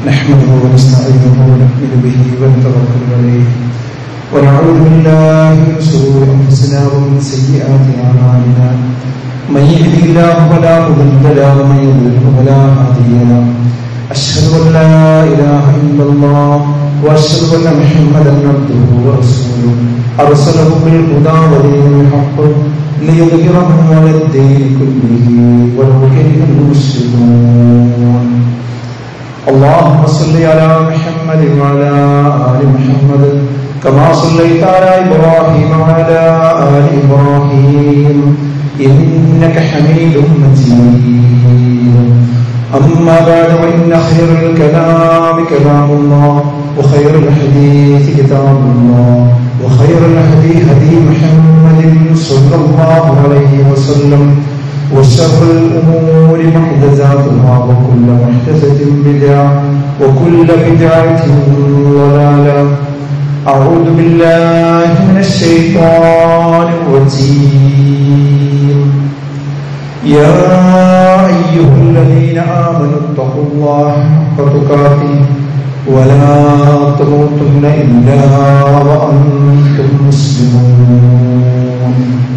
نحمده ونستعينه ونؤمن به ونتوكل عليه ونعوذ بالله من شرور انفسنا ومن سيئات اعمالنا من يهده الله فلا مضل له ومن يضلل فلا هادي له اشهد ان لا اله الا الله واشهد ان محمدا عبده ورسوله ارسله بالهدى ودين الحق ليظهره على الدين كله ولو كره المشركون اللهم صل على محمد وعلى ال محمد كما صليت على ابراهيم وعلى ال ابراهيم انك حميد مجيد اما بعد فان خير الكلام كلام الله وخير الحديث كتاب الله وخير الهدي هدي محمد صلى الله عليه وسلم وشر الأمور محدثاتها وكل محدثة بدعة وكل بدعة ضلالة أعوذ بالله من الشيطان الرجيم يا أيها الذين آمنوا اتقوا الله حق تقاته ولا تموتن إلا وأنتم مسلمون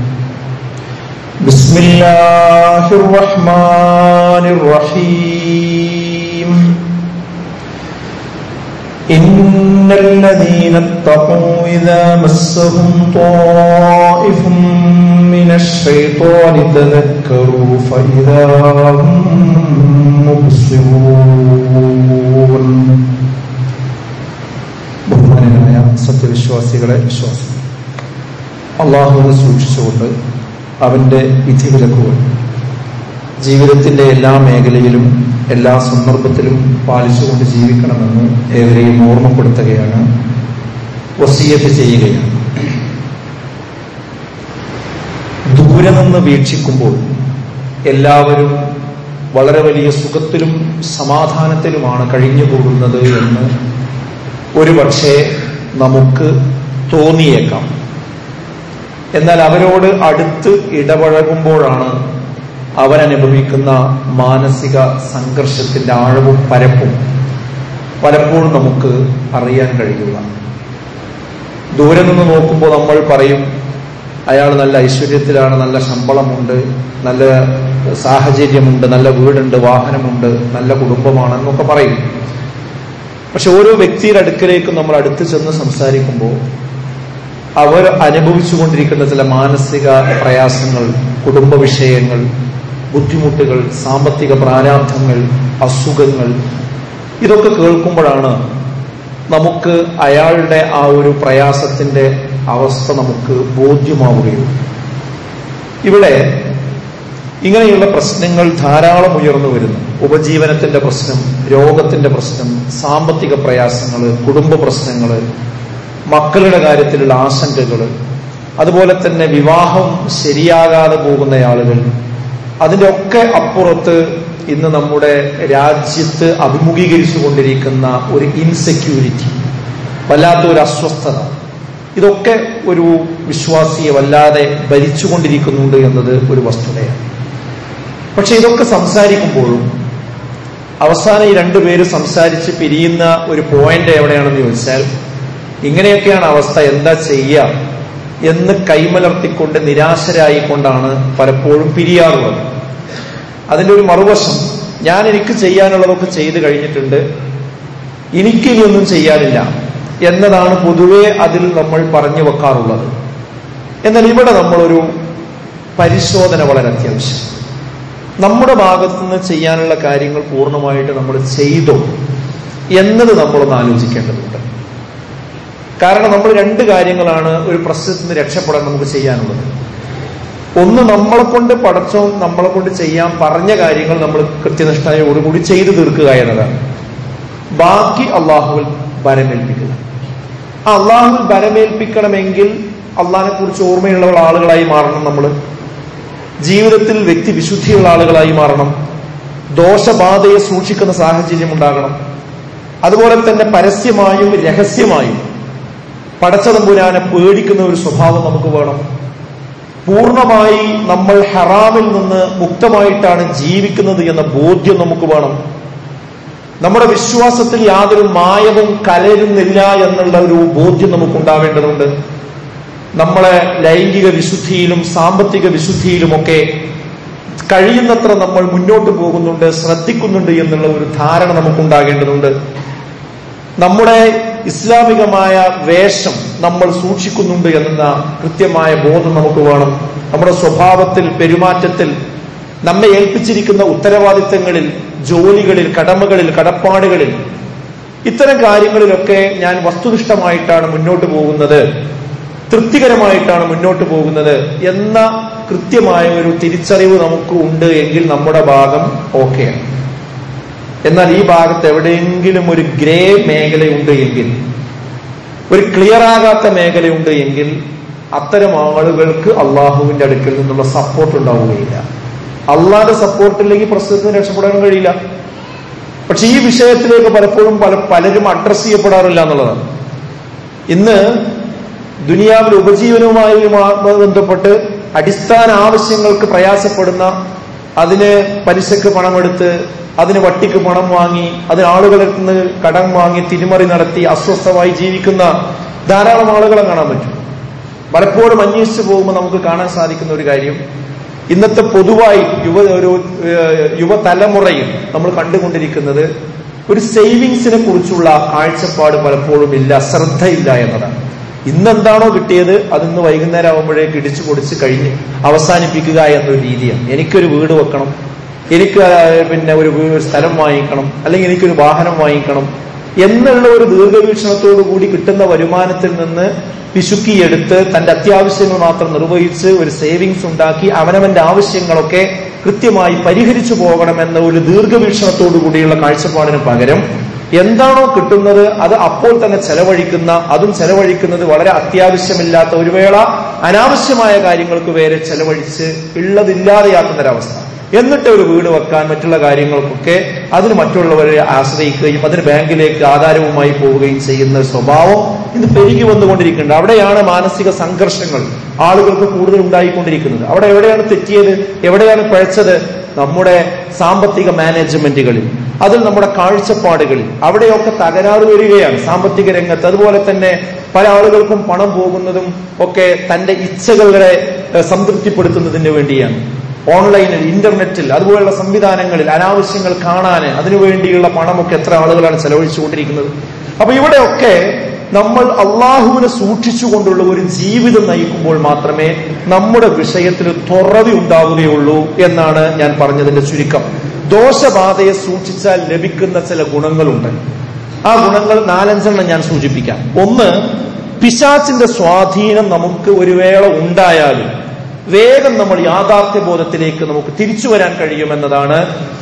بسم الله الرحمن الرحيم إن الذين اتقوا إذا مسهم طائف من الشيطان تذكروا فإذا هم مبصرون ബഹുമാനനായ സത്യവിശ്വാസികളെ വിശ്വാസം അള്ളാഹുവിനെ സൂക്ഷിച്ചുകൊണ്ട് അവന്റെ വിധിവിലക്കുകൾ ജീവിതത്തിന്റെ എല്ലാ മേഖലയിലും എല്ലാ സന്ദർഭത്തിലും പാലിച്ചുകൊണ്ട് ജീവിക്കണമെന്ന് ഏവരെയും ഓർമ്മപ്പെടുത്തുകയാണ് വസീയത്ത് ചെയ്യുകയാണ് ദൂരെ നിന്ന് വീക്ഷിക്കുമ്പോൾ എല്ലാവരും വളരെ വലിയ സുഖത്തിലും സമാധാനത്തിലുമാണ് കഴിഞ്ഞുകൂടുന്നത് എന്ന് ഒരു പക്ഷേ നമുക്ക് തോന്നിയേക്കാം എന്നാൽ അവരോട് അടുത്ത് ഇടപഴകുമ്പോഴാണ് അവരനുഭവിക്കുന്ന മാനസിക സംഘർഷത്തിന്റെ ആഴവും പരപ്പും പലപ്പോഴും നമുക്ക് അറിയാൻ കഴിയുക ദൂരെ നിന്ന് നോക്കുമ്പോൾ നമ്മൾ പറയും അയാൾ നല്ല ഐശ്വര്യത്തിലാണ് നല്ല ശമ്പളമുണ്ട് നല്ല സാഹചര്യമുണ്ട് നല്ല വീടുണ്ട് വാഹനമുണ്ട് നല്ല കുടുംബമാണ് എന്നൊക്കെ പറയും പക്ഷെ ഓരോ വ്യക്തിയുടെ അടുക്കലേക്കും നമ്മൾ അടുത്ത് ചെന്ന് സംസാരിക്കുമ്പോൾ അവർ അനുഭവിച്ചുകൊണ്ടിരിക്കുന്ന ചില മാനസിക പ്രയാസങ്ങൾ കുടുംബ വിഷയങ്ങൾ ബുദ്ധിമുട്ടുകൾ സാമ്പത്തിക പ്രാരാബ്ധങ്ങൾ അസുഖങ്ങൾ ഇതൊക്കെ കേൾക്കുമ്പോഴാണ് നമുക്ക് അയാളുടെ ആ ഒരു പ്രയാസത്തിന്റെ അവസ്ഥ നമുക്ക് ബോധ്യമാവുകയുള്ളൂ ഇവിടെ ഇങ്ങനെയുള്ള പ്രശ്നങ്ങൾ ധാരാളം ഉയർന്നു വരുന്നു ഉപജീവനത്തിന്റെ പ്രശ്നം രോഗത്തിന്റെ പ്രശ്നം സാമ്പത്തിക പ്രയാസങ്ങൾ കുടുംബ പ്രശ്നങ്ങൾ മക്കളുടെ കാര്യത്തിലുള്ള ആശങ്കകൾ അതുപോലെ തന്നെ വിവാഹം ശരിയാകാതെ പോകുന്ന ആളുകൾ അതിന്റെ ഒക്കെ അപ്പുറത്ത് ഇന്ന് നമ്മുടെ രാജ്യത്ത് അഭിമുഖീകരിച്ചു കൊണ്ടിരിക്കുന്ന ഒരു ഇൻസെക്യൂരിറ്റി വല്ലാത്ത ഒരു അസ്വസ്ഥത ഇതൊക്കെ ഒരു വിശ്വാസിയെ വല്ലാതെ ഭരിച്ചുകൊണ്ടിരിക്കുന്നുണ്ട് എന്നത് ഒരു വസ്തുതയാണ് പക്ഷെ ഇതൊക്കെ സംസാരിക്കുമ്പോഴും അവസാനം ഈ രണ്ടുപേര് സംസാരിച്ച് പിരിയുന്ന ഒരു പോയിന്റ് എവിടെയാണെന്ന് ചോദിച്ചാൽ ഇങ്ങനെയൊക്കെയാണ് അവസ്ഥ എന്താ ചെയ്യുക എന്ന് കൈമലർത്തിക്കൊണ്ട് നിരാശരായിക്കൊണ്ടാണ് പലപ്പോഴും പിരിയാറുള്ളത് അതിന്റെ ഒരു മറുവശം ഞാൻ എനിക്ക് ചെയ്യാനുള്ളതൊക്കെ ചെയ്തു കഴിഞ്ഞിട്ടുണ്ട് എനിക്കിനിയൊന്നും ചെയ്യാനില്ല എന്നതാണ് പൊതുവെ അതിൽ നമ്മൾ പറഞ്ഞു വെക്കാറുള്ളത് എന്നാൽ ഇവിടെ നമ്മളൊരു പരിശോധന വളരെ അത്യാവശ്യം നമ്മുടെ ഭാഗത്തുനിന്ന് ചെയ്യാനുള്ള കാര്യങ്ങൾ പൂർണ്ണമായിട്ട് നമ്മൾ ചെയ്തോ എന്നത് നമ്മളൊന്ന് ആലോചിക്കേണ്ടതുണ്ട് കാരണം നമ്മൾ രണ്ട് കാര്യങ്ങളാണ് ഒരു പ്രശ്നത്തിൽ നിന്ന് രക്ഷപ്പെടാൻ നമുക്ക് ചെയ്യാനുള്ളത് ഒന്ന് നമ്മളെ കൊണ്ട് പടച്ചോ നമ്മളെ കൊണ്ട് ചെയ്യാൻ പറഞ്ഞ കാര്യങ്ങൾ നമ്മൾ കൃത്യനിഷ്ഠയോടുകൂടി ചെയ്തു തീർക്കുക എന്നതാണ് ബാക്കി അള്ളാഹുവിൽ ഭരമേൽപ്പിക്കുക ആ അള്ളാഹുവിൽ ഭരമേൽപ്പിക്കണമെങ്കിൽ അള്ളാഹിനെ കുറിച്ച് ഓർമ്മയുള്ള ആളുകളായി മാറണം നമ്മൾ ജീവിതത്തിൽ വ്യക്തി വിശുദ്ധിയുള്ള ആളുകളായി മാറണം ദോഷബാധയെ സൂക്ഷിക്കുന്ന സാഹചര്യം ഉണ്ടാകണം അതുപോലെ തന്നെ പരസ്യമായും രഹസ്യമായും പടച്ചതമ്പുരാനെ പേടിക്കുന്ന ഒരു സ്വഭാവം നമുക്ക് വേണം പൂർണ്ണമായി നമ്മൾ ഹറാമിൽ നിന്ന് മുക്തമായിട്ടാണ് ജീവിക്കുന്നത് എന്ന ബോധ്യം നമുക്ക് വേണം നമ്മുടെ വിശ്വാസത്തിൽ യാതൊരു മായവും കലരുന്നില്ല എന്നുള്ള ഒരു ബോധ്യം നമുക്കുണ്ടാവേണ്ടതുണ്ട് നമ്മളെ ലൈംഗിക വിശുദ്ധിയിലും സാമ്പത്തിക വിശുദ്ധിയിലുമൊക്കെ കഴിയുന്നത്ര നമ്മൾ മുന്നോട്ട് പോകുന്നുണ്ട് ശ്രദ്ധിക്കുന്നുണ്ട് എന്നുള്ള ഒരു ധാരണ നമുക്കുണ്ടാകേണ്ടതുണ്ട് നമ്മുടെ ഇസ്ലാമികമായ വേഷം നമ്മൾ സൂക്ഷിക്കുന്നുണ്ട് എന്ന കൃത്യമായ ബോധം നമുക്ക് വേണം നമ്മുടെ സ്വഭാവത്തിൽ പെരുമാറ്റത്തിൽ നമ്മെ ഏൽപ്പിച്ചിരിക്കുന്ന ഉത്തരവാദിത്തങ്ങളിൽ ജോലികളിൽ കടമകളിൽ കടപ്പാടുകളിൽ ഇത്തരം കാര്യങ്ങളിലൊക്കെ ഞാൻ വസ്തുനിഷ്ഠമായിട്ടാണ് മുന്നോട്ട് പോകുന്നത് തൃപ്തികരമായിട്ടാണ് മുന്നോട്ട് പോകുന്നത് എന്ന കൃത്യമായ ഒരു തിരിച്ചറിവ് നമുക്ക് ഉണ്ട് എങ്കിൽ നമ്മുടെ ഭാഗം ഓക്കെയാണ് എന്നാൽ ഈ ഭാഗത്ത് എവിടെയെങ്കിലും ഒരു ഗ്രേ മേഖലയുണ്ട് എങ്കിൽ ഒരു ക്ലിയർ ആകാത്ത മേഖലയുണ്ട് എങ്കിൽ അത്തരം ആളുകൾക്ക് അള്ളാഹുവിന്റെ അടുക്കൽ നിന്നുള്ള സപ്പോർട്ട് ഉണ്ടാവുകയില്ല അള്ളാന്റെ സപ്പോർട്ട് ഇല്ലെങ്കിൽ പ്രശ്നത്തിൽ നിന്ന് രക്ഷപ്പെടാൻ കഴിയില്ല പക്ഷെ ഈ വിഷയത്തിലേക്ക് പലപ്പോഴും പല പലരും അഡ്രസ് ചെയ്യപ്പെടാറില്ല എന്നുള്ളതാണ് ഇന്ന് ദുനിയാവിൽ ഉപജീവനവുമായി ബന്ധപ്പെട്ട് അടിസ്ഥാന ആവശ്യങ്ങൾക്ക് പ്രയാസപ്പെടുന്ന അതിന് പലിശക്ക് പണമെടുത്ത് അതിന് വട്ടിക്ക് പണം വാങ്ങി അതിന് ആളുകളിൽ നിന്ന് കടം വാങ്ങി തിരിമറി നടത്തി അസ്വസ്ഥമായി ജീവിക്കുന്ന ധാരാളം ആളുകളെ കാണാൻ പറ്റും പലപ്പോഴും അന്വേഷിച്ചു പോകുമ്പോൾ നമുക്ക് കാണാൻ സാധിക്കുന്ന ഒരു കാര്യം ഇന്നത്തെ പൊതുവായി യുവ ഒരു ഏഹ്, യുവതലമുറയിൽ നമ്മൾ കണ്ടുകൊണ്ടിരിക്കുന്നത് ഒരു സേവിങ്സിനെ കുറിച്ചുള്ള കാഴ്ചപ്പാട് പലപ്പോഴും ഇല്ല ശ്രദ്ധയില്ല എന്നതാണ് ഇന്നെന്താണോ കിട്ടിയത് അതിന്ന് വൈകുന്നേരം ആകുമ്പോഴേക്ക് ഇടിച്ചു പൊടിച്ച് കഴിഞ്ഞ് അവസാനിപ്പിക്കുക എന്നൊരു രീതിയാണ് എനിക്കൊരു വീട് വെക്കണം എനിക്ക് ആ, പിന്നെ ഒരു വീ- ഒരു സ്ഥലം വാങ്ങിക്കണം അല്ലെങ്കിൽ എനിക്കൊരു വാഹനം വാങ്ങിക്കണം എന്നുള്ള ഒരു ദീർഘവീക്ഷണത്തോടു കൂടി കിട്ടുന്ന വരുമാനത്തിൽ നിന്ന് പിശുക്കിയെടുത്ത് തന്റെ അത്യാവശ്യങ്ങൾ മാത്രം നിർവഹിച്ച് ഒരു സേവിങ്സ് ഉണ്ടാക്കി അവനവന്റെ ആവശ്യങ്ങളൊക്കെ കൃത്യമായി പരിഹരിച്ചു പോകണമെന്ന ഒരു ദീർഘവീക്ഷണത്തോടു കൂടിയുള്ള കാഴ്ചപ്പാടിന് പകരം എന്താണോ കിട്ടുന്നത് അത് അപ്പോൾ തന്നെ ചെലവഴിക്കുന്ന അതും ചെലവഴിക്കുന്നത് വളരെ അത്യാവശ്യമില്ലാത്ത ഒരു വേള അനാവശ്യമായ കാര്യങ്ങൾക്ക് വേറെ ചെലവഴിച്ച് ഉള്ളതില്ലാതെയാക്കുന്ന ഒരവസ്ഥ എന്നിട്ട് ഒരു വീട് വെക്കാൻ മറ്റുള്ള കാര്യങ്ങൾക്കൊക്കെ അതിന് മറ്റുള്ളവരെ ആശ്രയിക്കുകയും അതിന് ബാങ്കിലേക്ക് ആധാരവുമായി പോവുകയും ചെയ്യുന്ന സ്വഭാവം ഇന്ന് പെരുകി വന്നുകൊണ്ടിരിക്കുന്നുണ്ട് അവിടെയാണ് മാനസിക സംഘർഷങ്ങൾ ആളുകൾക്ക് കൂടുതൽ ഉണ്ടായിക്കൊണ്ടിരിക്കുന്നത് അവിടെ എവിടെയാണ് തെറ്റിയത് എവിടെയാണ് പിഴച്ചത് നമ്മുടെ സാമ്പത്തിക മാനേജ്മെന്റുകളിൽ അതിൽ നമ്മുടെ കാഴ്ചപ്പാടുകളിൽ അവിടെയൊക്കെ തകരാറ് വരികയാണ് സാമ്പത്തിക രംഗത്ത് അതുപോലെ തന്നെ പല ആളുകൾക്കും പണം പോകുന്നതും ഒക്കെ തന്റെ ഇച്ഛകളെ ഏഹ്, സംതൃപ്തിപ്പെടുത്തുന്നതിന് വേണ്ടിയാണ് ഓൺലൈനിൽ ഇന്റർനെറ്റിൽ അതുപോലുള്ള സംവിധാനങ്ങളിൽ അനാവശ്യങ്ങൾ കാണാൻ അതിനുവേണ്ടിയുള്ള പണമൊക്കെ എത്ര ആളുകളാണ് ചെലവഴിച്ചുകൊണ്ടിരിക്കുന്നത് അപ്പൊ ഇവിടെയൊക്കെ നമ്മൾ അള്ളാഹുവിനെ സൂക്ഷിച്ചുകൊണ്ടുള്ള ഒരു ജീവിതം നയിക്കുമ്പോൾ മാത്രമേ നമ്മുടെ വിഷയത്തിൽ തുറവി ഉണ്ടാവുകയുള്ളൂ എന്നാണ് ഞാൻ പറഞ്ഞതിന്റെ ചുരുക്കം ദോഷബാധയെ സൂക്ഷിച്ചാൽ ലഭിക്കുന്ന ചില ഗുണങ്ങളുണ്ട് ആ ഗുണങ്ങൾ നാലഞ്ചെണ്ണം ഞാൻ സൂചിപ്പിക്കാം ഒന്ന് പിശാച്ചിന്റെ സ്വാധീനം നമുക്ക് ഒരു വേള ഉണ്ടായാലും വേഗം നമ്മൾ യാഥാർത്ഥ്യബോധത്തിലേക്ക് നമുക്ക് തിരിച്ചു വരാൻ കഴിയുമെന്നതാണ്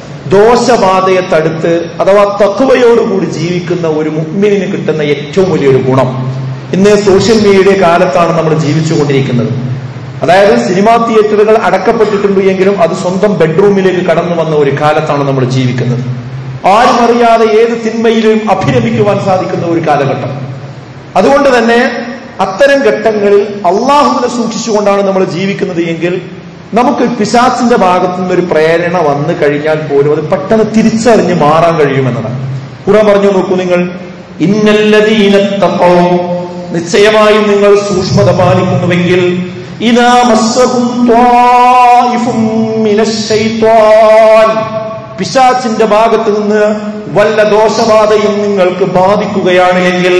ദോഷബാധയെ തടുത്ത് അഥവാ തത്വയോടുകൂടി ജീവിക്കുന്ന ഒരു മുഗ്മിനിന് കിട്ടുന്ന ഏറ്റവും വലിയൊരു ഗുണം ഇന്ന് സോഷ്യൽ മീഡിയ കാലത്താണ് നമ്മൾ ജീവിച്ചുകൊണ്ടിരിക്കുന്നത് അതായത് സിനിമാ തിയേറ്ററുകൾ അടക്കപ്പെട്ടിട്ടുണ്ട് എങ്കിലും അത് സ്വന്തം ബെഡ്റൂമിലേക്ക് കടന്നു വന്ന ഒരു കാലത്താണ് നമ്മൾ ജീവിക്കുന്നത് ആരും അറിയാതെ ഏത് തിന്മയിലും അഭിരമിക്കുവാൻ സാധിക്കുന്ന ഒരു കാലഘട്ടം അതുകൊണ്ട് തന്നെ അത്തരം ഘട്ടങ്ങളിൽ അള്ളാഹുവിനെ സൂക്ഷിച്ചുകൊണ്ടാണ് നമ്മൾ ജീവിക്കുന്നത് എങ്കിൽ നമുക്ക് പിശാച്ചിന്റെ ഭാഗത്തു നിന്നൊരു പ്രേരണ വന്നു കഴിഞ്ഞാൽ പോലും അത് പെട്ടെന്ന് തിരിച്ചറിഞ്ഞ് മാറാൻ കഴിയുമെന്നതാണ് ഖുറാൻ പറഞ്ഞു നോക്കൂ നിങ്ങൾ ഇന്നല്ലതീന തഖൗ നിശ്ചയമായും നിങ്ങൾ സൂക്ഷ്മത പാലിക്കുന്നുവെങ്കിൽ ഇദാ മസ്സഹും ത്വായിഫും മിനശ് ശൈത്വാൻ പിശാച്ചിന്റെ ഭാഗത്ത് നിന്ന് വല്ല ദോഷബാധയും നിങ്ങൾക്ക് ബാധിക്കുകയാണ് എങ്കിൽ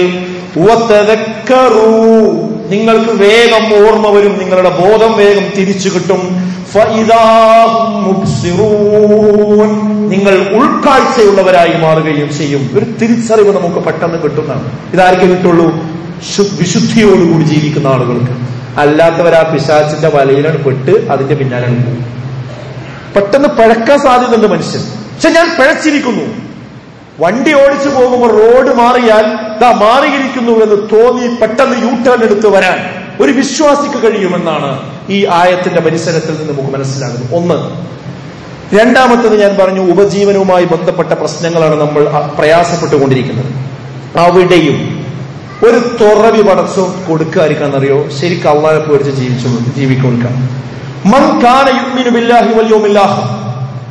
വതദക്കറൂ, നിങ്ങൾക്ക് വേഗം ഓർമ്മ വരും നിങ്ങളുടെ ബോധം വേഗം തിരിച്ചു കിട്ടും ഫഇദാ ഹും മുബ്സിറൂൻ. നിങ്ങൾ ഉൾക്കാഴ്ചയുള്ളവരായി മാറുകയും ചെയ്യും ഒരു തിരിച്ചറിവ് നമുക്ക് പെട്ടെന്ന് കിട്ടുന്നതാണ് ഇതാർക്കേ കിട്ടുള്ളൂ ശു- വിശുദ്ധിയോടുകൂടി ജീവിക്കുന്ന ആളുകൾക്ക് അല്ലാത്തവർ ആ പിശാച്ചിന്റെ വലയിലാണ് പെട്ട് അതിന്റെ പിന്നാലെ പോകും പെട്ടെന്ന് പഴക്കാൻ സാധ്യതയുണ്ട് മനുഷ്യൻ പക്ഷെ ഞാൻ പിഴച്ചിരിക്കുന്നു വണ്ടി ഓടിച്ചു പോകുമ്പോൾ റോഡ് മാറിയാൽ ദാ മാറിയിരിക്കുന്നു എന്ന് തോന്നി പെട്ടെന്ന് യൂ ടേൺ എടുത്ത് വരാൻ ഒരു വിശ്വാസിക്ക് കഴിയുമെന്നാണ് ഈ ആയത്തിന്റെ പരിസരത്തിൽ നിന്ന് നമുക്ക് മനസ്സിലാകുന്നത് ഒന്ന് രണ്ടാമത്തത് ഞാൻ പറഞ്ഞു ഉപജീവനവുമായി ബന്ധപ്പെട്ട പ്രശ്നങ്ങളാണ് നമ്മൾ അ- പ്രയാസപ്പെട്ടുകൊണ്ടിരിക്കുന്നത് അവിടെയും ഒരു തുറവി പടച്ചു കൊടുക്കാതിരിക്കാന്നറിയോ ശരിക്കും അള്ളാഹെ പേടിച്ച് ജീവിച്ചു ജീവിക്കൊടുക്കാം മൻ കാന യുഗ്മിനു ബില്ലാഹി വൽ യൗമിൽ ആഖിർ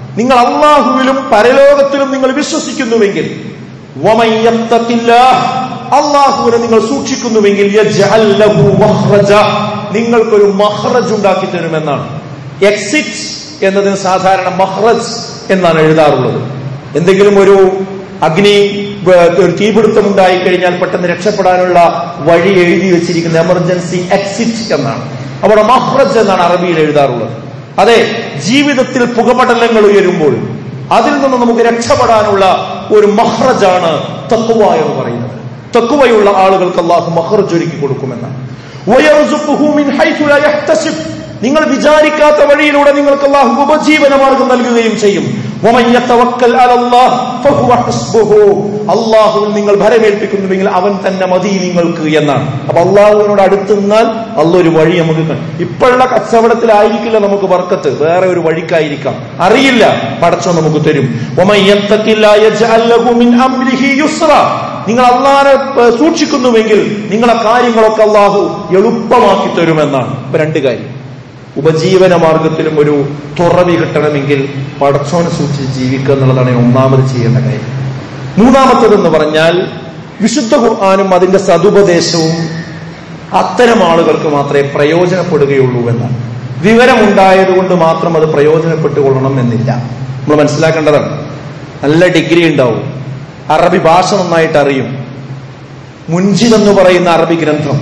നിങ്ങൾ അള്ളാഹുവിലും പരലോകത്തിലും നിങ്ങൾ വിശ്വസിക്കുന്നുവെങ്കിൽ വമൻ യത്തഖില്ലാഹ്, അള്ളാഹുവിനെ നിങ്ങൾ സൂക്ഷിക്കുന്നുവെങ്കിൽ യജ്അൽ ലഹു മഖ്റജ, നിങ്ങൾക്കൊരു മഹ്റജ് ഉണ്ടാക്കി തരുമെന്നാണ് എക്സിറ്റ് എന്നതിന് സാധാരണ മഹ്റജ് എന്നാണ് എഴുതാറുള്ളത് എന്തെങ്കിലും ഒരു അഗ്നി വ- ഒരു തീപിടുത്തം ഉണ്ടായി കഴിഞ്ഞാൽ പെട്ടെന്ന് രക്ഷപ്പെടാനുള്ള വഴി എഴുതി വെച്ചിരിക്കുന്ന എമർജൻസി എക്സിറ്റ് എന്നാണ് അവിടെ മഹ്റജ് എന്നാണ് അറബിയിൽ എഴുതാറുള്ളത് അതെ ജീവിതത്തിൽ പുകപടലങ്ങൾ ഉയരുമ്പോൾ അതിൽ നിന്ന് നമുക്ക് രക്ഷപ്പെടാനുള്ള ഒരു മഹ്റജാണ് തക്കുവ എന്ന് പറയുന്നത് തക്കുവയുള്ള ആളുകൾക്ക് അള്ളാഹു മഹ്റജ് ഒരുക്കി കൊടുക്കുമെന്നാണ് വയർസുഖുഹു മിൻ ഹൈഥു ലാ യഹ്തസിബ്. നിങ്ങൾ വിചാരിക്കാത്ത വഴിയിലൂടെ നിങ്ങൾക്ക് അള്ളാഹു ഉപജീവന മാർഗം നൽകുകയും ചെയ്യും വമൻ യതവക്കൽ അലല്ലാഹ് ഫഹുവ ഹസ്ബുഹു. അള്ളാഹുവിൽ നിങ്ങൾ ഭരമേൽപ്പിക്കുന്നുവെങ്കിൽ അവൻ തന്നെ മതി നിങ്ങൾക്ക് എന്നാണ് അപ്പൊ അള്ളാഹുവിനോട് അടുത്ത് നിന്നാൽ അള്ള ഒരു വഴി നമുക്ക് കാണും ഇപ്പോഴുള്ള കച്ചവടത്തിലായിരിക്കില്ല നമുക്ക് വർക്കത്ത് വേറെ ഒരു വഴിക്കായിരിക്കാം അറിയില്ല പടച്ചോ നമുക്ക് തരും വമൻ യത്തഖില്ലാ യജ്അൽ ലഹു മിൻ അംരിഹി യുസ്റ നിങ്ങൾ അള്ളാഹനെ ഏഹ്, സൂക്ഷിക്കുന്നുവെങ്കിൽ നിങ്ങളെ കാര്യങ്ങളൊക്കെ അള്ളാഹു എളുപ്പമാക്കി തരുമെന്നാണ് ഇപ്പൊ രണ്ട് കാര്യം ഉപജീവന മാർഗത്തിലും ഒരു തുറവി കിട്ടണമെങ്കിൽ പടച്ചോനെ സൂക്ഷിച്ച് ജീവിക്കുക എന്നുള്ളതാണ് ഒന്നാമത് ചെയ്യേണ്ട കാര്യം മൂന്നാമത്തതെന്ന് പറഞ്ഞാൽ വിശുദ്ധ ഖുർആാനും അതിന്റെ സതുപദേശവും അത്തരം ആളുകൾക്ക് മാത്രമേ പ്രയോജനപ്പെടുകയുള്ളൂ എന്നാണ് വിവരമുണ്ടായതുകൊണ്ട് മാത്രം അത് പ്രയോജനപ്പെട്ടുകൊള്ളണം എന്നില്ല നമ്മൾ മനസ്സിലാക്കേണ്ടതാണ് നല്ല ഡിഗ്രി ഉണ്ടാവും അറബി ഭാഷ നന്നായിട്ട് അറിയും മുൻജിദ് എന്ന് പറയുന്ന അറബി ഗ്രന്ഥം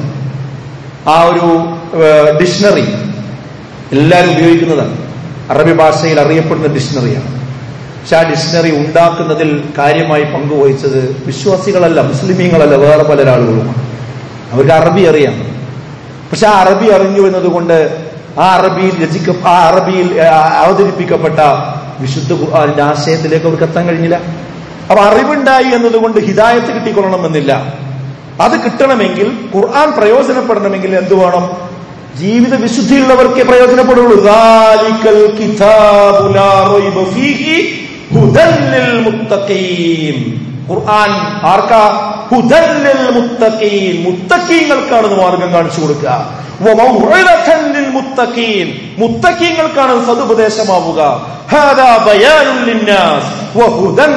ആ ഒരു ഡിക്ഷണറി എല്ലാവരും ഉപയോഗിക്കുന്നതാണ് അറബി ഭാഷയിൽ അറിയപ്പെടുന്ന ഡിക്ഷണറിയാണ് പക്ഷെ ആ ഡിക്ഷണറി ഉണ്ടാക്കുന്നതിൽ കാര്യമായി പങ്കുവഹിച്ചത് വിശ്വാസികളല്ല മുസ്ലിമീങ്ങളല്ല വേറെ പല ആളുകളുമാണ് അവർക്ക് അറബി അറിയാം പക്ഷെ ആ അറബി അറിഞ്ഞു എന്നതുകൊണ്ട് ആ അറബിയിൽ രചിക്ക ആ അറബിയിൽ ആ, അവതരിപ്പിക്കപ്പെട്ട വിശുദ്ധ ഖുർആനിന്റെ ആശയത്തിലേക്ക് അവർക്ക് എത്താൻ കഴിഞ്ഞില്ല അപ്പൊ അറിവുണ്ടായി എന്നതുകൊണ്ട് ഹിദായത്ത് കിട്ടിക്കൊള്ളണമെന്നില്ല അത് കിട്ടണമെങ്കിൽ ഖുർആൻ പ്രയോജനപ്പെടണമെങ്കിൽ എന്ത് വേണം ജീവിത വിശുദ്ധിയുള്ളവർക്കേ പ്രയോജനപ്പെടുള്ളൂ ദാലിക്കൽ കിതാബു ലാ റൈബ ഫീഹി ഹുദൻ ലിൽ മുത്തഖീൻ ഖുർആൻ ആർക്കാ ഹുദൻ ലിൽ മുത്തഖീൻ മുത്തഖീങ്ങൾക്കാണ് ഇത് മാർഗം കാണിച്ചു കൊടുക്കുക വമൗഇദതൻ ലിൽ മുത്തഖീൻ മുത്തഖീങ്ങൾക്കാണ് ഇത് സതുപദേശമാവുക ഹാദാ ബയാനുൻ ലിന്നാസ് വഹുദൻ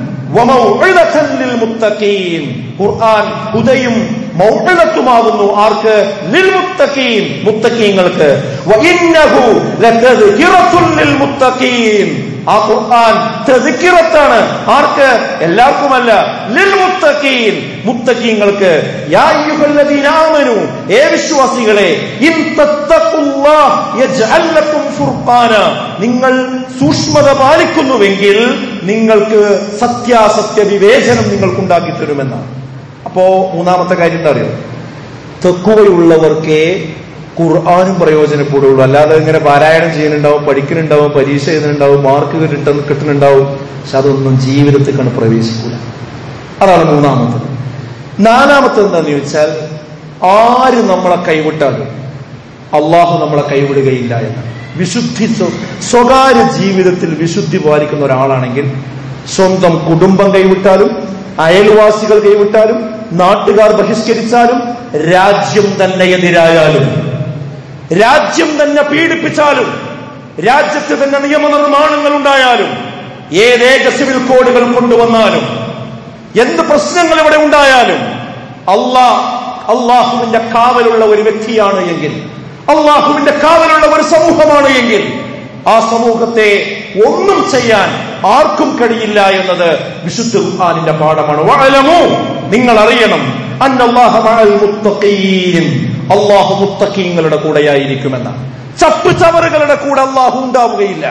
വമൗഇദതൻ ലിൽ മുത്തഖീൻ ഖുർആൻ ഹുദയും മൗഇദത്തുമാകുന്നു ആർക്ക് ലിൽ മുത്തഖീൻ മുത്തഖീങ്ങൾക്ക് വഇന്നഹു ലതദ്കിറത്തുൻ ലിൽ മുത്തഖീൻ ആ ഖുർആൻ തദ്കിറത്താണ് ആർക്ക് എല്ലാവർക്കുമല്ല ലിൽ മുത്തഖീൻ മുത്തഖീങ്ങൾക്ക് യാ അയ്യുഹല്ലദീന ആമനു ഏ വിശ്വാസികളെ ഇൻ തത്തഖുല്ലാഹ് യജ്അൽ ലക്കും ഫുർഖാന നിങ്ങൾ സൂക്ഷ്മത പാലിക്കുന്നുവെങ്കിൽ നിങ്ങൾക്ക് സത്യാസത്യ വിവേചനം നിങ്ങൾക്കുണ്ടാക്കി തരുമെന്നാണ് അപ്പോ മൂന്നാമത്തെ കാര്യം എന്താ അറിയോ തെക്കുവയുള്ളവർക്കേ ഖുർആാനും പ്രയോജനപ്പെടുള്ളൂ അല്ലാതെ ഇങ്ങനെ പാരായണം ചെയ്യുന്നുണ്ടാവും പഠിക്കുന്നുണ്ടാവും പരീക്ഷ എഴുതുന്നുണ്ടാവും മാർക്ക് കിട്ടുന്ന കിട്ടുന്നുണ്ടാവും പക്ഷെ അതൊന്നും ജീവിതത്തിൽ കണ്ട് പ്രവേശിക്കൂല അതാണ് മൂന്നാമത്തത് നാലാമത്തത് എന്താന്ന് ചോദിച്ചാൽ ആര് നമ്മളെ കൈവിട്ടാലും അള്ളാഹു നമ്മളെ കൈവിടുകയില്ല എന്ന് വിശുദ്ധി സ്വ- സ്വകാര്യ ജീവിതത്തിൽ വിശുദ്ധി പാലിക്കുന്ന ഒരാളാണെങ്കിൽ സ്വന്തം കുടുംബം കൈവിട്ടാലും അയൽവാസികൾ കൈവിട്ടാലും നാട്ടുകാർ ബഹിഷ്കരിച്ചാലും രാജ്യം തന്നെ എതിരായാലും രാജ്യം തന്നെ പീഡിപ്പിച്ചാലും രാജ്യത്ത് തന്നെ നിയമനിർമ്മാണങ്ങൾ ഉണ്ടായാലും ഏതേക സിവിൽ കോഡുകൾ കൊണ്ടുവന്നാലും എന്ത് പ്രശ്നങ്ങൾ ഇവിടെ ഉണ്ടായാലും അള്ളാ അള്ളാഹുവിന്റെ കാവലുള്ള ഒരു വ്യക്തിയാണ് എങ്കിൽ അള്ളാഹുവിന്റെ കാവലുള്ള ഒരു സമൂഹമാണ് എങ്കിൽ ആ സമൂഹത്തെ ഒന്നും ചെയ്യാൻ ആർക്കും കഴിയില്ല എന്നത് വിശുദ്ധ ഖുർആനിന്റെ പാഠമാണ് വഅലമു നിങ്ങൾ അറിയണം അന്നല്ലാഹ മഅൽ മുത്തഖീൻ അള്ളാഹു മുത്തഖീങ്ങളുടെ കൂടെയായിരിക്കുമെന്നാണ് ചപ്പ് ചവറുകളുടെ കൂടെ അള്ളാഹു ഉണ്ടാവുകയില്ല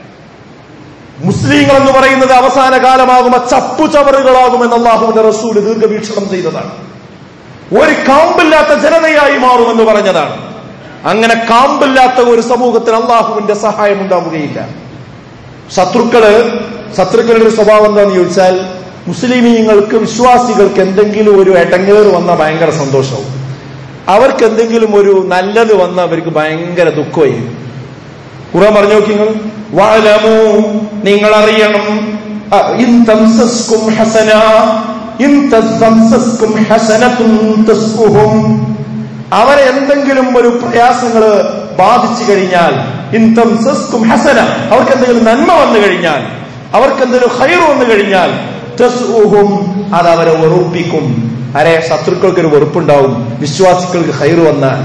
മുസ്ലിങ്ങൾ എന്ന് പറയുന്നത് അവസാന കാലമാകുമ്പോ ചപ്പു ചവറുകളാകുമെന്ന് അള്ളാഹുവിന്റെ റസൂല് ദീർഘവീക്ഷണം ചെയ്തതാണ് ഒരു കാമ്പില്ലാത്ത ജനതയായി മാറുമെന്ന് പറഞ്ഞതാണ് അങ്ങനെ കാമ്പില്ലാത്ത ഒരു സമൂഹത്തിന് അള്ളാഹുവിന്റെ സഹായം ഉണ്ടാവുകയില്ല ശത്രുക്കള് ശത്രുക്കളുടെ ഒരു സ്വഭാവം എന്താന്ന് ചോദിച്ചാൽ മുസ്ലിമീങ്ങൾക്ക് വിശ്വാസികൾക്ക് എന്തെങ്കിലും ഒരു എടങ്ങേറ് വന്ന ഭയങ്കര സന്തോഷവും അവർക്ക് എന്തെങ്കിലും ഒരു നല്ലത് വന്ന അവർക്ക് ഭയങ്കര ദുഃഖമായി ഖുറാൻ പറഞ്ഞു നോക്കി നിങ്ങൾ വഅലമു നിങ്ങൾ അറിയണം അ, ഇൻ തംസസ്കും ഹസന ഇൻ തംസസ്കും ഹസനത്തുൻ തസ്ഉഹും അവരെ എന്തെങ്കിലും ഒരു പ്രയാസങ്ങള് ബാധിച്ചു കഴിഞ്ഞാൽ ഇൻ തംസസ്കും ഹസന അവർക്ക് എന്തെങ്കിലും നന്മ വന്നു കഴിഞ്ഞാൽ അവർക്ക് എന്തെങ്കിലും ഹൈർ വന്നു കഴിഞ്ഞാൽ തസ്ഊഹും അത് അവരെ വെറുപ്പിക്കും അരെ ശത്രുക്കൾക്ക് ഒരു വെറുപ്പുണ്ടാവും വിശ്വാസികൾക്ക് ഹൈർ വന്നാൽ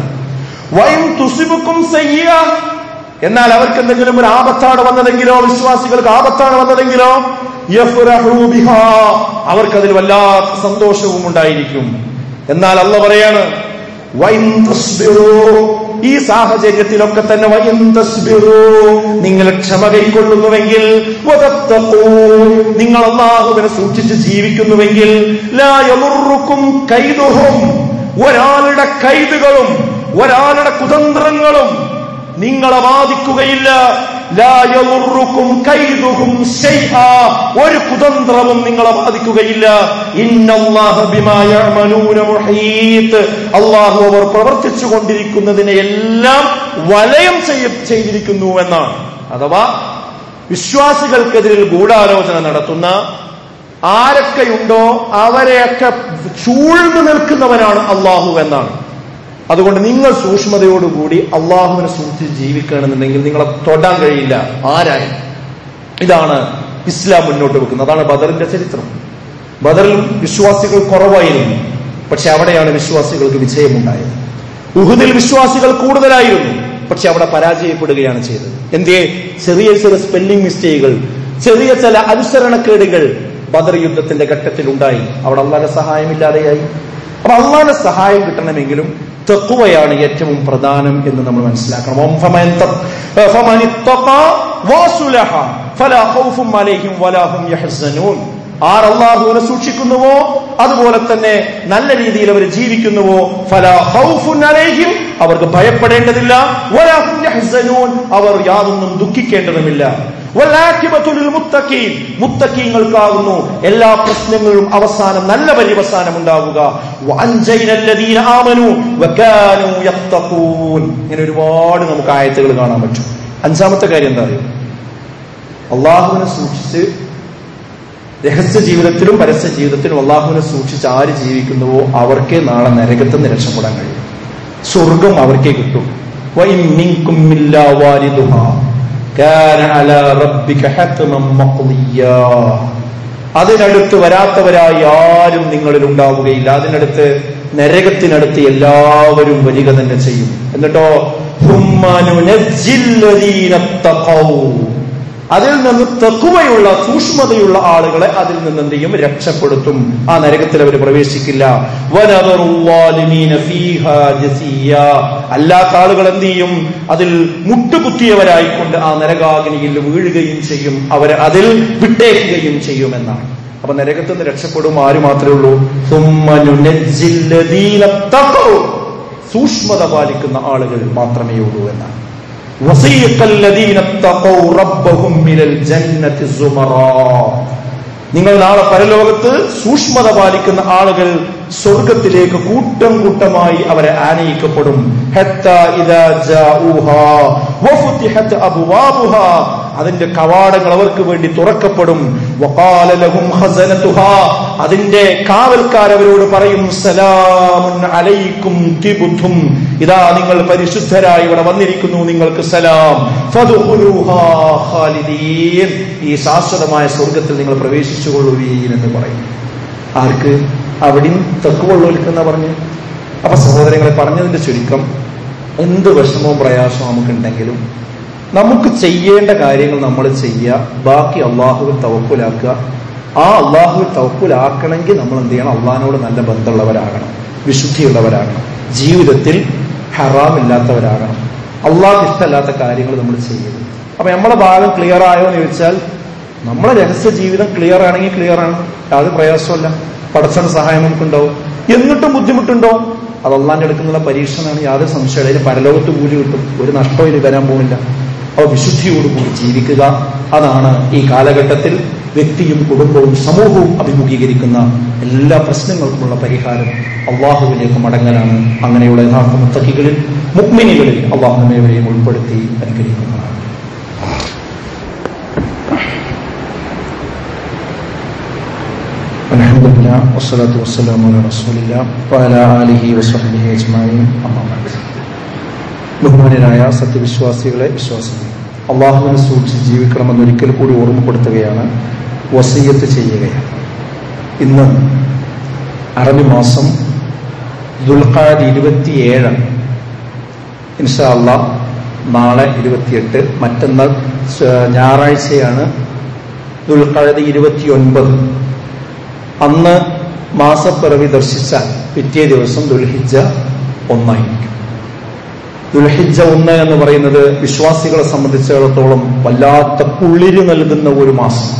വൈം തുസിബുക്കും സയ്യ എന്നാൽ അവർക്ക് എന്തെങ്കിലും ഒരു ആപത്താണ് വന്നതെങ്കിലോ വിശ്വാസികൾക്ക് ആപത്താണ് വന്നതെങ്കിലോ യഫ്റഹൂ ബിഹാ അവർക്കതിൽ വല്ലാത്ത സന്തോഷവും ഉണ്ടായിരിക്കും എന്നാൽ അല്ല പറയാണ് വൈൻ തസ്ബിറൂ ഈ സാഹചര്യത്തിലൊക്കെ തന്നെ വൈൻ തസ്ബിറൂ നിങ്ങൾ ക്ഷമ കൈക്കൊള്ളുന്നുവെങ്കിൽ വതത്തഖൂ നിങ്ങൾ അള്ളാഹുവിനെ സൂക്ഷിച്ച് ജീവിക്കുന്നുവെങ്കിൽ ലാ യമുറുക്കും കൈതുഹും ഒരാളുടെ കൈതുകളും ഒരാളുടെ കുതന്ത്രങ്ങളും നിങ്ങളെ ബാധിക്കുകയില്ല ലാ യമുറുക്കും കൈതുഹും ശൈആ ഒരു കുതന്ത്രവും നിങ്ങളെ ബാധിക്കുകയില്ല ഇന്നല്ലാഹ ബിമാ യഅമലൂന മുഹീത്ത് അല്ലാഹു അവർ പ്രവർത്തിച്ചു കൊണ്ടിരിക്കുന്നതിനെ എല്ലാം വലയം ചെയ്യ ചെയ്തിരിക്കുന്നു എന്നാണ് അഥവാ വിശ്വാസികൾക്കെതിരിൽ ഗൂഢാലോചന നടത്തുന്ന ആരൊക്കെയുണ്ടോ അവരെയൊക്കെ ചൂഴ്ന്നു നിൽക്കുന്നവനാണ് അള്ളാഹു എന്നാണ് അതുകൊണ്ട് നിങ്ങൾ സൂക്ഷ്മതയോടുകൂടി അള്ളാഹുവിനെ സൂക്ഷിച്ച് ജീവിക്കുകയാണെന്നുണ്ടെങ്കിൽ നിങ്ങളെ തൊടാൻ കഴിയില്ല ആരായും ഇതാണ് ഇസ്ലാം മുന്നോട്ട് വെക്കുന്നത് അതാണ് ബദറിന്റെ ചരിത്രം ബദറിൽ വിശ്വാസികൾ കുറവായിരുന്നു പക്ഷെ അവിടെയാണ് വിശ്വാസികൾക്ക് വിജയമുണ്ടായത് ഉഹുദിൽ വിശ്വാസികൾ കൂടുതലായിരുന്നു പക്ഷെ അവിടെ പരാജയപ്പെടുകയാണ് ചെയ്തത് എന്തേ ചെറിയ ചെറിയ സ്പെല്ലിംഗ് മിസ്റ്റേക്കുകൾ ചെറിയ ചില അനുസരണക്കേടുകൾ ബദർ യുദ്ധത്തിന്റെ ഘട്ടത്തിൽ ഉണ്ടായി അവിടെ അള്ളാന്റെ സഹായമില്ലാതെയായി അപ്പൊ അള്ളാന്റെ സഹായം കിട്ടണമെങ്കിലും തെക്കുവയാണ് ഏറ്റവും പ്രധാനം എന്ന് നമ്മൾ മനസ്സിലാക്കണം ഓം ഫമൻ ത- ഫമൻ ഇത്തഖ വസുലഹ ഫലാ ഖൗഫും അലൈഹിം വലാ ഹും യഹ്സനൂൻ ആർ അള്ളാഹുവിനെ സൂക്ഷിക്കുന്നുവോ അതുപോലെ തന്നെ നല്ല രീതിയിൽ അവർ ജീവിക്കുന്നുവോ ഫലാ ഖൗഫുൻ അലൈഹിം അവർക്ക് ഭയപ്പെടേണ്ടതില്ല വലാ ഹും യഹ്സനൂൻ അവർ യാതൊന്നും ദുഃഖിക്കേണ്ടതുമില്ല വലാഖിബത്തു ലിൽ മുത്തഖീൻ മുത്തഖീങ്ങൾക്കാകുന്നു എല്ലാ പ്രശ്നങ്ങളും അവസാനം നല്ല പര്യവസാനം ഉണ്ടാവുക വഅൻജൈനല്ലദീന ആമനു വകാനൂ യത്തഖൂൻ ഇങ്ങനെ ഒരുപാട് നമുക്ക് ആയത്തുകൾ കാണാൻ പറ്റും അഞ്ചാമത്തെ കാര്യം എന്താ അറിയോ അള്ളാഹുവിനെ സൂക്ഷിച്ച് രഹസ്യ ജീവിതത്തിലും പരസ്യ ജീവിതത്തിലും അള്ളാഹുവിനെ സൂക്ഷിച്ച് ആര് ജീവിക്കുന്നുവോ അവർക്കേ നാളെ നരകത്തിൽ നിന്ന് രക്ഷപ്പെടാൻ കഴിയും സ്വർഗം അവർക്കേ കിട്ടും വഇൻ മിൻകും ഇല്ലാ വാരിദുഹാ കാന അലാ റബ്ബിക ഹത്മൻ മഖ്ദിയാ അതിനടുത്ത് വരാത്തവരായി ആരും നിങ്ങളിൽ ഉണ്ടാവുകയില്ല അതിനടുത്ത് നരകത്തിനടുത്ത് എല്ലാവരും വരിക തന്നെ ചെയ്യും എന്നിട്ടോ ثُمَّ نُنَجِّي الَّذِينَ اتَّقَوْا അതിൽ നിന്ന് തെക്കുവയുള്ള സൂക്ഷ്മതയുള്ള ആളുകളെ അതിൽ നിന്ന് എന്ത് ചെയ്യും രക്ഷപ്പെടുത്തും ആ നരകത്തിൽ അവർ പ്രവേശിക്കില്ല വനദറു الظَّالِمِينَ فِيهَا جَثِيًّا. അല്ലാത്ത ആളുകൾ എന്ത് ചെയ്യും അതിൽ മുട്ടുകുത്തിയവരായിക്കൊണ്ട് ആ നരകാഗ്നിയിൽ വീഴുകയും ചെയ്യും അവരെ അതിൽ വിട്ടേക്കുകയും ചെയ്യുമെന്നാണ് അപ്പൊ നരകത്തിൽ നിന്ന് രക്ഷപ്പെടും ആര് മാത്രമേ ഉള്ളൂ ثُمَّ نُنَجِّي الَّذِينَ اتَّقَوْا. സൂക്ഷ്മത പാലിക്കുന്ന ആളുകൾ മാത്രമേ ഉള്ളൂ എന്നാണ് وسيق الذين اتقوا ربهم إلى الجنة زمرا നിങ്ങൾ നാളെ പരലോകത്ത് സൂക്ഷ്മത പാലിക്കുന്ന ആളുകൾ സ്വർഗത്തിലേക്ക് കൂട്ടം കൂട്ടമായി അവരെ ആനയിക്കപ്പെടും ഹത്താ ഇദാ ജാഊഹാ വഫുതിഹത് അബ്വാബുഹാ അതിന്റെ കവാടങ്ങൾ അവർക്ക് വേണ്ടി തുറക്കപ്പെടും വഖാല ലഹും ഖസനതുഹാ അതിന്റെ കാവൽക്കാർ അവരോട് പറയും സലാമുൻ അലൈക്കും തിബുത്തും ഇതാ നിങ്ങൾ പരിശുദ്ധരായി ഇവിടെ വന്നിരിക്കുന്നു നിങ്ങൾക്ക് സലാം ഫദ്ഖുലൂഹാ ഖാലിദീൻ ഈ ശാശ്വതമായ സ്വർഗത്തിൽ നിങ്ങൾ പ്രവേശിച്ചുകൊള്ളുവീൻ എന്ന് പറയും ആർക്ക് അവിടെയും തെക്കുകൊള്ളുവൽക്കെന്നാ പറഞ്ഞു അപ്പൊ സഹോദരങ്ങളെ പറഞ്ഞതിന്റെ ചുരുക്കം എന്ത് വിഷമവും പ്രയാസവും നമുക്കുണ്ടെങ്കിലും നമുക്ക് ചെയ്യേണ്ട കാര്യങ്ങൾ നമ്മൾ ചെയ്യുക ബാക്കി അള്ളാഹുവിൽ തവക്കുലാക്കുക ആ അള്ളാഹുവിൽ തവക്കുലാക്കണമെങ്കിൽ നമ്മൾ എന്ത് ചെയ്യണം അള്ളാഹിനോട് നല്ല ബന്ധമുള്ളവരാകണം വിശുദ്ധിയുള്ളവരാകണം ജീവിതത്തിൽ ഹറാമില്ലാത്തവരാകണം അള്ളാഹ് ഇഷ്ടമല്ലാത്ത കാര്യങ്ങൾ നമ്മൾ ചെയ്യരുത് അപ്പൊ നമ്മളെ ഭാഗം ക്ലിയർ ആയോ എന്ന് ചോദിച്ചാൽ നമ്മളെ രഹസ്യ ജീവിതം ക്ലിയർ ആണെങ്കിൽ ക്ലിയർ ആണ് യാതൊരു പ്രയാസമല്ല പടച്ചന സഹായം നമുക്കുണ്ടാവും എന്നിട്ടും ബുദ്ധിമുട്ടുണ്ടോ അത് അള്ളാന്റെ അടുക്കുന്നുള്ള പരീക്ഷണമാണ് യാതൊരു സംശയമില്ല അതിന് പരലോകത്ത് കൂലി കിട്ടും ഒരു നഷ്ടവും ഇത് വരാൻ പോകുന്നില്ല അപ്പോൾ വിശുദ്ധിയോടുകൂടി ജീവിക്കുക അതാണ് ഈ കാലഘട്ടത്തിൽ വ്യക്തിയും കുടുംബവും സമൂഹവും അഭിമുഖീകരിക്കുന്ന എല്ലാ പ്രശ്നങ്ങൾക്കുമുള്ള പരിഹാരം അള്ളാഹുവിലേക്ക് മടങ്ങലാണ് അങ്ങനെയുള്ള യഥാർത്ഥ മുത്തക്കികളിൽ മുക്മിനികളിൽ അള്ളാഹുമേവരെയും ഉൾപ്പെടുത്തി അനുകരിക്കുന്നതാണ് الحمد لله والصلاة والسلام على رسول الله وعلى آله وصحبه أجمعين أما بعد ബഹുമാനരായ സത്യവിശ്വാസികളെ വിശ്വാസികളെ അള്ളാഹുവിനെ സൂക്ഷിച്ച് ജീവിക്കണമെന്ന് ഒരിക്കൽ കൂടി ഓർമ്മപ്പെടുത്തുകയാണ് വസീയത്ത് ചെയ്യുകയാണ് ഇന്ന് അറബി മാസം ദുൽഖാദ് ഇരുപത്തിയേഴ് ഇൻഷാ അള്ളാ നാളെ ഇരുപത്തിയെട്ട് മറ്റന്നാൾ ശ- ഞായറാഴ്ചയാണ് ദുൽഖാദ് ഇരുപത്തിയൊൻപത് അന്ന് മാസപ്പിറവി ദർശിച്ചാൽ പിറ്റേ ദിവസം ദുൽഹിജ ഒന്നായിരിക്കും ദുൽഹിജ ഒന്ന് എന്ന് പറയുന്നത് വിശ്വാസികളെ സംബന്ധിച്ചിടത്തോളം വല്ലാത്ത കുളിര് നൽകുന്ന ഒരു മാസം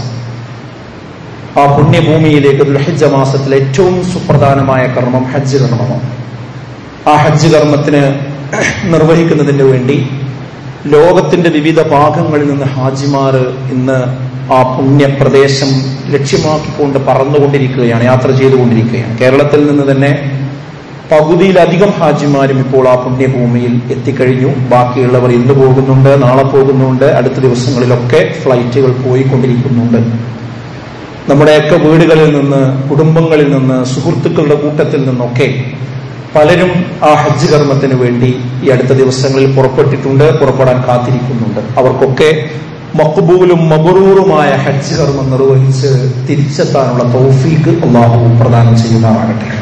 ആ പുണ്യഭൂമിയിലേക്ക് ദുൽഹിജ മാസത്തിലെ ഏറ്റവും സുപ്രധാനമായ കർമ്മം ഹജ്ജ് കർമ്മമാണ് ആ ഹജ്ജ് കർമ്മത്തിന് നിർവഹിക്കുന്നതിന് വേണ്ടി ലോകത്തിന്റെ വിവിധ ഭാഗങ്ങളിൽ നിന്ന് ഹാജിമാർ ഇന്ന് ആ പുണ്യപ്രദേശം ലക്ഷ്യമാക്കിക്കൊണ്ട് പറന്നുകൊണ്ടിരിക്കുകയാണ് യാത്ര ചെയ്തുകൊണ്ടിരിക്കുകയാണ് കേരളത്തിൽ നിന്ന് തന്നെ പകുതിയിലധികം ഹാജിമാരും ഇപ്പോൾ ആ പുണ്യഭൂമിയിൽ എത്തിക്കഴിഞ്ഞു ബാക്കിയുള്ളവർ ഇന്ന് പോകുന്നുണ്ട് നാളെ പോകുന്നുണ്ട് അടുത്ത ദിവസങ്ങളിലൊക്കെ ഫ്ലൈറ്റുകൾ പോയിക്കൊണ്ടിരിക്കുന്നുണ്ട് നമ്മുടെയൊക്കെ വീടുകളിൽ നിന്ന് കുടുംബങ്ങളിൽ നിന്ന് സുഹൃത്തുക്കളുടെ കൂട്ടത്തിൽ നിന്നൊക്കെ പലരും ആ ഹജ്ജ് കർമ്മത്തിന് വേണ്ടി ഈ അടുത്ത ദിവസങ്ങളിൽ പുറപ്പെട്ടിട്ടുണ്ട് പുറപ്പെടാൻ കാത്തിരിക്കുന്നുണ്ട് അവർക്കൊക്കെ മക്ബൂലും മബറൂറുമായ ഹജ്ജ് കർമ്മം നിർവഹിച്ച് തിരിച്ചെത്താനുള്ള തൗഫീക്ക് അള്ളാഹു പ്രദാനം ചെയ്യുന്നതാകട്ടെ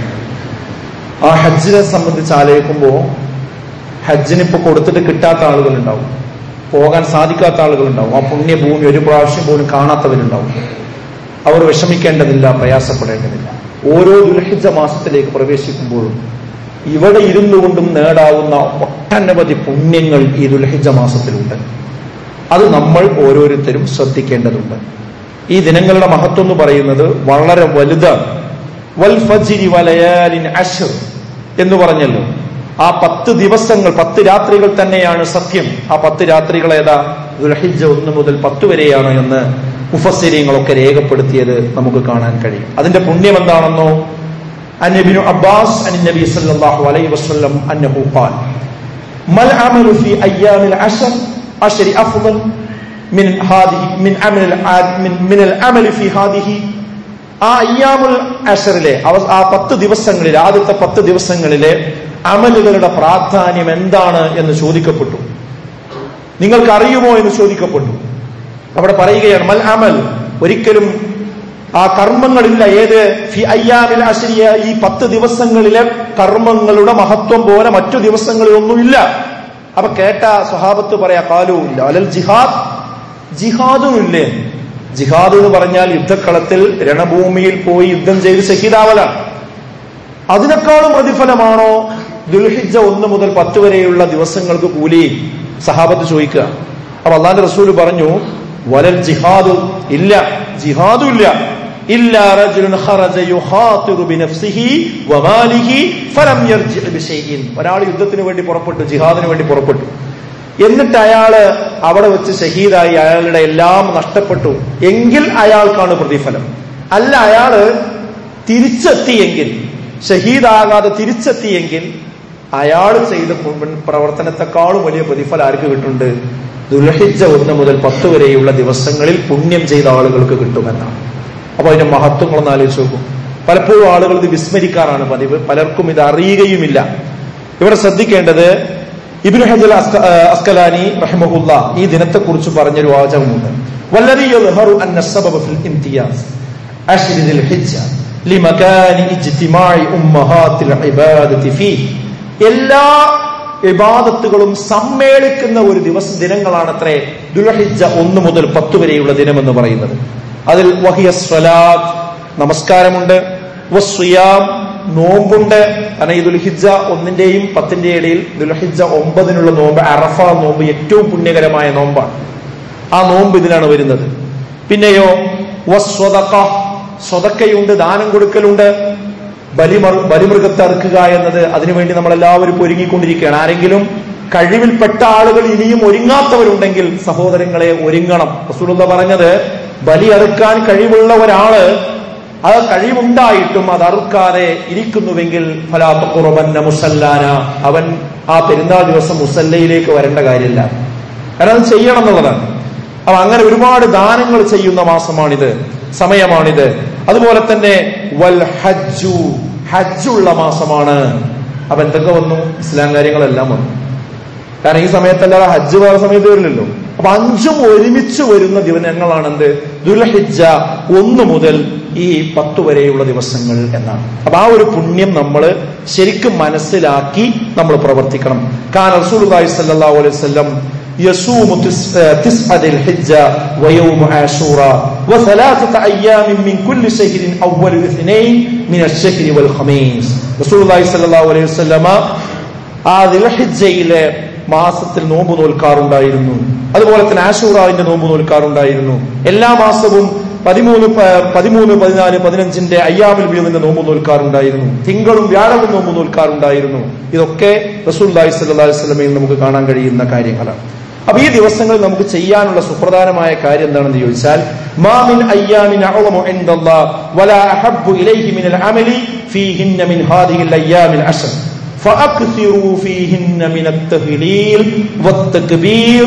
ആ ഹജ്ജിനെ സംബന്ധിച്ച് ആലോചിക്കുമ്പോൾ ഹജ്ജിന് ഇപ്പൊ കൊടുത്തിട്ട് കിട്ടാത്ത ആളുകളുണ്ടാവും പോകാൻ സാധിക്കാത്ത ആളുകളുണ്ടാവും ആ പുണ്യഭൂമി ഒരു പ്രാവശ്യം പോലും കാണാത്തവരുണ്ടാവും അവർ വിഷമിക്കേണ്ടതില്ല പ്രയാസപ്പെടേണ്ടതില്ല ഓരോ ദുൽഹിജ മാസത്തിലേക്ക് പ്രവേശിക്കുമ്പോഴും ഇവിടെ ഇരുന്നു കൊണ്ടും നേടാവുന്ന ഒട്ടനവധി പുണ്യങ്ങൾ ഈ ദുൽഹിജ മാസത്തിലുണ്ട് അത് നമ്മൾ ഓരോരുത്തരും ശ്രദ്ധിക്കേണ്ടതുണ്ട് ഈ ദിനങ്ങളുടെ മഹത്വം എന്ന് പറയുന്നത് വളരെ വലുതാണ് വൽ ഫജ്രി വലയാലിൻ അശ്ർ എന്ന് പറഞ്ഞല്ലോ ആ പത്ത് ദിവസങ്ങൾ പത്ത് രാത്രികൾ തന്നെയാണ് സത്യം ആ പത്ത് രാത്രികൾ ഏതാ ദുൽഹിജ ഒന്ന് മുതൽ പത്ത് വരെയാണ് എന്ന് മുഫസ്സിരിയങ്ങളൊക്കെ രേഖപ്പെടുത്തിയത് നമുക്ക് കാണാൻ കഴിയും അതിന്റെ പുണ്യം എന്താണെന്നോ അന്നബിനു അബ്ബാസ് അൻ നബി സല്ലല്ലാഹു അലൈഹി വസല്ലം അന്നഹു ഖാൽ മൽ അമലു ഫി അയ്യാമിൽ അശർ അശരി അഫ്ദൽ മിൻ ഹാദിഹി മിൻ അമൽ മിൻ മിൻ അൽ അമൽ ഫി ഹാദിഹി ആ അയ്യാമുൽ അഷറിലെ അവ- ആ പത്ത് ദിവസങ്ങളിൽ ആദ്യത്തെ പത്ത് ദിവസങ്ങളിലെ അമലുകളുടെ പ്രാധാന്യം എന്താണ് എന്ന് ചോദിക്കപ്പെട്ടു നിങ്ങൾക്ക് അറിയുമോ എന്ന് ചോദിക്കപ്പെട്ടു അവിടെ പറയുകയാണ് മൽ അമൽ ഒരിക്കലും ആ കർമ്മങ്ങളില്ല ഏത് ഫി അയ്യാമിൽ അശരിയ ഈ പത്ത് ദിവസങ്ങളിലെ കർമ്മങ്ങളുടെ മഹത്വം പോലെ മറ്റു ദിവസങ്ങളിലൊന്നുമില്ല അപ്പൊ കേട്ട സ്വഹാബത്ത് പറയാ കാലു ഇല്ല അലൽ ജിഹാദ് ജിഹാദും ഇല്ലേ ജിഹാദ് എന്ന് പറഞ്ഞാൽ യുദ്ധക്കളത്തിൽ രണഭൂമിയിൽ പോയി യുദ്ധം ചെയ്ത് ഷഹീദാവലാണ് അതിനേക്കാളും പ്രതിഫലമാണോ ദുൽഹിജ ഒന്ന് മുതൽ പത്ത് വരെയുള്ള ദിവസങ്ങൾക്ക് കൂലി സഹാബത്ത് ചോദിക്കുക അപ്പൊ അള്ളാന്റെ റസൂല് പറഞ്ഞു വലൽ ജിഹാദു ഇല്ല ജിഹാദും ഇല്ല ഇല്ലാ റജുലുൻ ഖറജ യുഖാതിറു ബിനഫ്സിഹി വമാലിഹി ഫലം യർജി ബിശൈഇൻ ഒരാൾ യുദ്ധത്തിന് വേണ്ടി പുറപ്പെട്ടു ജിഹാദിന് വേണ്ടി പുറപ്പെട്ടു എന്നിട്ട് അയാള് അവിടെ വെച്ച് ഷഹീദായി അയാളുടെ എല്ലാം നഷ്ടപ്പെട്ടു എങ്കിൽ അയാൾക്കാണ് പ്രതിഫലം അല്ല അയാള് തിരിച്ചെത്തിയെങ്കിൽ ഷഹീദാകാതെ തിരിച്ചെത്തിയെങ്കിൽ അയാൾ ചെയ്ത പുണ്യ- പ്രവർത്തനത്തെക്കാളും വലിയ പ്രതിഫലം ആർക്ക് കിട്ടുന്നുണ്ട് ദുൽഹിജ ഒന്ന് മുതൽ പത്ത് വരെയുള്ള ദിവസങ്ങളിൽ പുണ്യം ചെയ്ത ആളുകൾക്ക് കിട്ടുമെന്നാണ് അപ്പൊ അതിന്റെ മഹത്വങ്ങളൊന്ന് ആലോചിച്ച് നോക്കും പലപ്പോഴും ആളുകൾ ഇത് വിസ്മരിക്കാറാണ് പതിവ് പലർക്കും ഇത് അറിയുകയുമില്ല ഇവിടെ ശ്രദ്ധിക്കേണ്ടത് ഇബ്നു ഹജൽ അസ്ക- ആ, അസ്കലാനി റഹ്മഹുല്ല ഈ ദിനത്തെക്കുറിച്ച് പറഞ്ഞൊരു വാചകമുണ്ട് വല്ലദി യദ്ഹറു അന്ന السبب في الامتياز عشر ذي الحجة لمكان اجتماع أمهات العبادة فيه എല്ലാ ഇബാദത്തുകളും സമ്മേളിക്കുന്ന ഒരു ദിവസ ദിനങ്ങളാണത്രേ ദുൽഹിജ്ജ ഒന്ന് മുതൽ പത്ത് വരെയുള്ള ദിനമെന്ന് പറയുന്നത് അതിൽ വഹിയ സ്വലാത്ത് നമസ്കാരമുണ്ട് വസ്വിയാം നോമ്പുണ്ട് കാരണം ഈ ദുൽഹിജ്ജ ഒന്നിന്റെയും പത്തിന്റെയും ഇടയിൽ ദുൽഹിജ്ജ ഒമ്പതിനുള്ള നോമ്പ് അറഫ നോമ്പ് ഏറ്റവും പുണ്യകരമായ നോമ്പാണ് ആ നോമ്പ് ഇതിലാണ് വരുന്നത് പിന്നെയോ വസ്വതക്ക സ്വതക്കയുണ്ട് ദാനം കൊടുക്കലുണ്ട് ബലിമർ ബലിമൃഗത്തെ അറുക്കുക എന്നത് അതിനുവേണ്ടി നമ്മൾ എല്ലാവരും ഇപ്പൊ ഒരുങ്ങിക്കൊണ്ടിരിക്കുകയാണ് ആരെങ്കിലും കഴിവിൽപ്പെട്ട ആളുകൾ ഇനിയും ഒരുങ്ങാത്തവരുണ്ടെങ്കിൽ സഹോദരങ്ങളെ ഒരുങ്ങണം റസൂലുള്ള പറഞ്ഞത് ബലി അറുക്കാൻ കഴിവുള്ള ഒരാള് അത് കഴിവുണ്ടായിട്ടും അത് അറുക്കാതെ ഇരിക്കുന്നുവെങ്കിൽ ഫലാത്ത കുറവന്ന മുസല്ലാന അവൻ ആ പെരുന്നാൾ ദിവസം മുസല്ലയിലേക്ക് വരേണ്ട കാര്യമില്ല കാരണം അത് ചെയ്യണം എന്നുള്ളതാണ് അപ്പൊ അങ്ങനെ ഒരുപാട് ദാനങ്ങൾ ചെയ്യുന്ന മാസമാണിത് സമയമാണിത് അതുപോലെ തന്നെ വൽ ഹജ്ജു ഹജ്ജുള്ള മാസമാണ് അപ്പൊ എന്തൊക്കെ വന്നു ഇസ്ലാം കാര്യങ്ങളെല്ലാം വന്നു കാരണം ഈ സമയത്തല്ലാതെ ഹജ്ജ് വേറെ സമയത്ത് വരില്ലല്ലോ അപ്പൊ അഞ്ചും ഒരുമിച്ച് വരുന്ന ദിവസങ്ങളാണ് എന്ത് ദുൽഹിജ്ജ ഒന്ന് മുതൽ ഈ പത്ത് വരെയുള്ള ദിവസങ്ങൾ എന്നാണ് അപ്പൊ ആ ഒരു പുണ്യം നമ്മൾ ശരിക്കും മനസ്സിലാക്കി നമ്മൾ പ്രവർത്തിക്കണം കാരണം റസൂൽ സല്ലല്ലാഹു അലൈഹി വസല്ലം يصوم تس- آه، تسعة ذي الحجة ويوم عاشوراء وثلاثة أيام من كل شهر أول الاثنين من الشهر والخميس رسول الله صلى الله عليه وسلم ആ ദിൽഹിജ്ജയിലെ മാസത്തിൽ നോമ്പ് നോൽക്കാറുണ്ടായിരുന്നു അതുപോലെ തന്നെ ആഷൂറാവിന്റെ നോമ്പ് നോൽക്കാറുണ്ടായിരുന്നു എല്ലാ മാസവും പതിമൂന്ന് പ- പതിമൂന്ന് പതിനാല് പതിനഞ്ചിന്റെ അയ്യാമിൽ വീഴുന്ന നോമ്പ് നോൽക്കാറുണ്ടായിരുന്നു തിങ്കളും വ്യാഴവും നോമ്പ് നോൽക്കാറുണ്ടായിരുന്നു ഇതൊക്കെ റസൂൽ സല്ലല്ലാഹു അലൈഹി വസല്ലമയിൽ നമുക്ക് കാണാൻ കഴിയുന്ന കാര്യങ്ങളാണ് അപ്പൊ ഈ ദിവസങ്ങളിൽ നമുക്ക് ചെയ്യാനുള്ള സുപ്രധാനമായ കാര്യം എന്താണെന്ന് ചോദിച്ചാൽ മാമിൻ അയ്യാമിൻ അഅളമു ഇൻദല്ലാഹ് വലാ അഹബ്ബു ഇലൈഹി മിനൽ അമലി ഫീഹിന്ന മിൻ ഹാദിഹിൽ അയ്യാമിൽ അശർ فأكثروا فيهن من التهليل والتكبير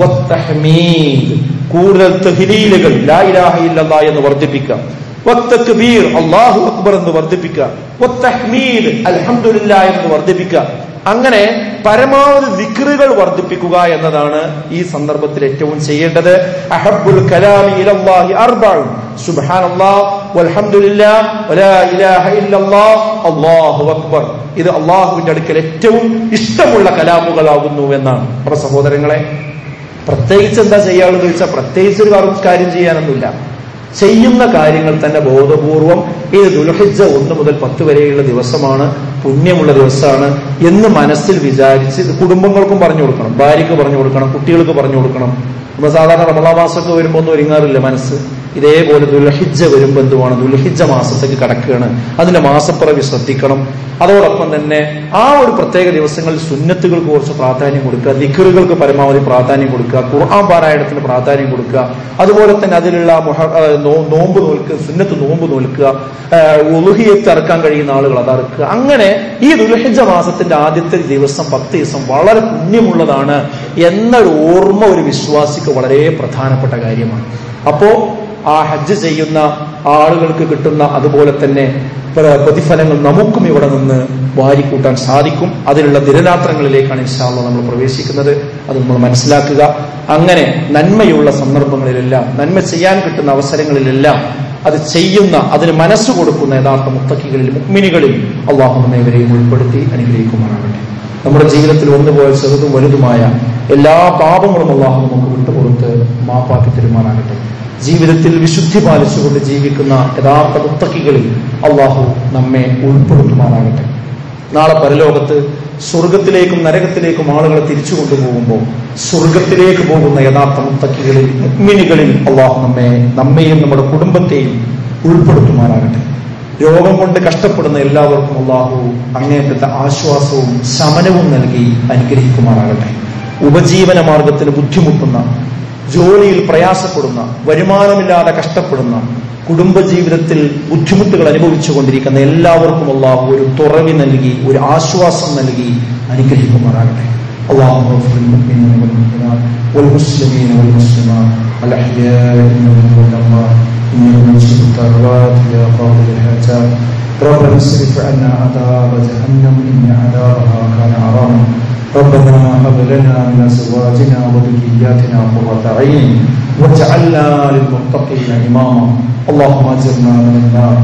والتحميد കൂടുതൽ തഹ്ലീലുകൾ ലാ ഇലാഹ ഇല്ലല്ലാഹ് എന്ന് വർദ്ധിപ്പിക്കുക വത്തക്ബീർ അല്ലാഹു അക്ബർ എന്ന് വർദ്ധിപ്പിക്കുക വത്തഹ്മീദ് അൽഹംദുലില്ലാഹ് എന്ന് വർദ്ധിപ്പിക്കുക അങ്ങനെ പരമാവധി വിക്റുകൾ വർദ്ധിപ്പിക്കുക എന്നതാണ് ഈ സന്ദർഭത്തിൽ ഏറ്റവും ചെയ്യേണ്ടത് അഹബ്ബുൽ കലാമി ഇലല്ലാഹി അർബഉ സുബ്ഹാനല്ലാഹ് വൽഹംദുലില്ലാഹ് വലാ ഇലാഹ ഇല്ലല്ലാഹ് അല്ലാഹു അക്ബർ ഇത് അള്ളാഹുവിന്റെ അടുക്കൽ ഏറ്റവും ഇഷ്ടമുള്ള കലാമുകളാകുന്നു എന്നാണ് അപ്പൊ സഹോദരങ്ങളെ പ്രത്യേകിച്ച് എന്താ ചെയ്യാനുള്ളത് ചോദിച്ചാൽ പ്രത്യേകിച്ച് ഒരു കാര്യം- കാര്യം ചെയ്യാനൊന്നുമില്ല ചെയ്യുന്ന കാര്യങ്ങൾ തന്നെ ബോധപൂർവം ഇത് ദുൽഹിജ്ജ ഒന്ന് മുതൽ പത്ത് വരെയുള്ള ദിവസമാണ് പുണ്യമുള്ള ദിവസമാണ് എന്ന് മനസ്സിൽ വിചാരിച്ച് ഇത് കുടുംബങ്ങൾക്കും പറഞ്ഞു കൊടുക്കണം ഭാര്യയ്ക്ക് പറഞ്ഞു കൊടുക്കണം കുട്ടികൾക്ക് പറഞ്ഞു കൊടുക്കണം നമ്മൾ സാധാരണ റമളാ മാസമൊക്കെ വരുമ്പോൾ ഒന്നും ഒരുങ്ങാറില്ല മനസ്സ് ഇതേപോലെ ദുൽഹിജ്ജ വരുമ്പോൾ എന്തുവാണ് ദുൽഹിജ്ജ മാസത്തേക്ക് കടക്കുകയാണ് അതിന്റെ മാസപ്പിറവി ശ്രദ്ധിക്കണം അതോടൊപ്പം തന്നെ ആ ഒരു പ്രത്യേക ദിവസങ്ങളിൽ സുന്നത്തുകൾക്ക് കുറച്ച് പ്രാധാന്യം കൊടുക്കുക ദിക്കറുകൾക്ക് പരമാവധി പ്രാധാന്യം കൊടുക്കുക ഖുർആൻ പാരായണത്തിന് പ്രാധാന്യം കൊടുക്കുക അതുപോലെ തന്നെ അതിലുള്ള മുഹ- ആ, നോ- നോമ്പ് നോൽക്കുക സുന്നത്ത് നോമ്പ് നോൽക്കുക ഉലുഹിയത്ത് ഇറക്കാൻ കഴിയുന്ന ആളുകൾ അത് ഇറക്കുക അങ്ങനെ ഈ ദുൽഹിജ്ജ മാസത്തിന്റെ ആദ്യത്തെ ദിവസം പത്ത് ദിവസം വളരെ പുണ്യമുള്ളതാണ് എന്നൊരു ഓർമ്മ ഒരു വിശ്വാസിക്ക് വളരെ പ്രധാനപ്പെട്ട കാര്യമാണ് അപ്പോ ആ ഹജ്ജ് ചെയ്യുന്ന ആളുകൾക്ക് കിട്ടുന്ന അതുപോലെ തന്നെ പ്ര- പ്രതിഫലങ്ങൾ നമുക്കും ഇവിടെ നിന്ന് വാരിക്കൂട്ടാൻ സാധിക്കും അതിനുള്ള ദിനരാത്രങ്ങളിലേക്കാണ് ഇൻഷാല്ല നമ്മൾ പ്രവേശിക്കുന്നത് അത് നമ്മൾ മനസ്സിലാക്കുക അങ്ങനെ നന്മയുള്ള സന്ദർഭങ്ങളിലെല്ലാം നന്മ ചെയ്യാൻ കിട്ടുന്ന അവസരങ്ങളിലെല്ലാം അത് ചെയ്യുന്ന അതിന് മനസ്സ് കൊടുക്കുന്ന യഥാർത്ഥ മുത്തക്കികളിൽ മുക്മിനികളിൽ അള്ളാഹു നമ്മെ ഇവരെയും ഉൾപ്പെടുത്തി അനുഗ്രഹിക്കുമാറാകട്ടെ നമ്മുടെ ജീവിതത്തിൽ വന്നുപോയ ചെറുതും വലുതുമായ എല്ലാ പാപങ്ങളും അള്ളാഹു നമുക്ക് വിട്ടുപുറത്ത് മാപ്പാക്കി തരുമാറാകട്ടെ ജീവിതത്തിൽ വിശുദ്ധി പാലിച്ചുകൊണ്ട് ജീവിക്കുന്ന യഥാർത്ഥ മുത്തക്കികളിൽ അള്ളാഹു നമ്മെ ഉൾപ്പെടുത്തുമാറാകട്ടെ നാളെ പരലോകത്ത് സ്വർഗത്തിലേക്കും നരകത്തിലേക്കും ആളുകളെ തിരിച്ചു കൊണ്ടുപോകുമ്പോൾ സ്വർഗത്തിലേക്ക് പോകുന്ന യഥാർത്ഥ മുത്തക്കികളിൽ മുഗ്മിനികളിൽ അള്ളാഹു നമ്മെ നമ്മെയും നമ്മുടെ കുടുംബത്തെയും ഉൾപ്പെടുത്തുമാറാകട്ടെ രോഗം കൊണ്ട് കഷ്ടപ്പെടുന്ന എല്ലാവർക്കും അള്ളാഹു അങ്ങേറ്റത്തെ ആശ്വാസവും ശമനവും നൽകി അനുഗ്രഹിക്കുമാറാകട്ടെ ഉപജീവന മാർഗത്തിന് ബുദ്ധിമുട്ടുന്ന ജോലിയിൽ പ്രയാസപ്പെടുന്ന വരുമാനമില്ലാതെ കഷ്ടപ്പെടുന്ന കുടുംബജീവിതത്തിൽ ബുദ്ധിമുട്ടുകൾ അനുഭവിച്ചുകൊണ്ടിരിക്കുന്ന എല്ലാവർക്കും അള്ളാഹു ഒരു തുറവി നൽകി ഒരു ആശ്വാസം നൽകി അനുഗ്രഹിക്കുമാറാകട്ടെ اللهم اغفر للمؤمنين والمؤمنات والمسلمين والمسلمات الاحياء منهم والاموات انك مجيب الدعوات يا قاضي الحاجات ربنا اصرف عنا عذاب جهنم ان عذابها كان عراما ربنا هب لنا من ازواجنا وذرياتنا قرة عين واجعلنا للمتقين اماما اللهم اجرنا من النار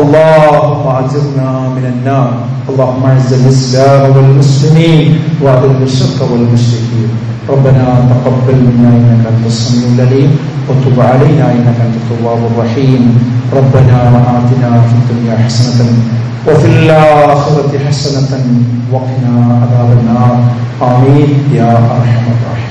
اللهم اجرنا من النار اللهم اعز الاسلام والمسلمين واذل الشرك والمشركين ربنا تقبل منا انك انت السميع العليم وتب علينا انك انت التواب الرحيم ربنا اتنا في الدنيا حسنه وفي الآخرة حسنة وقنا عذاب النار آمين يا أرحم الراحمين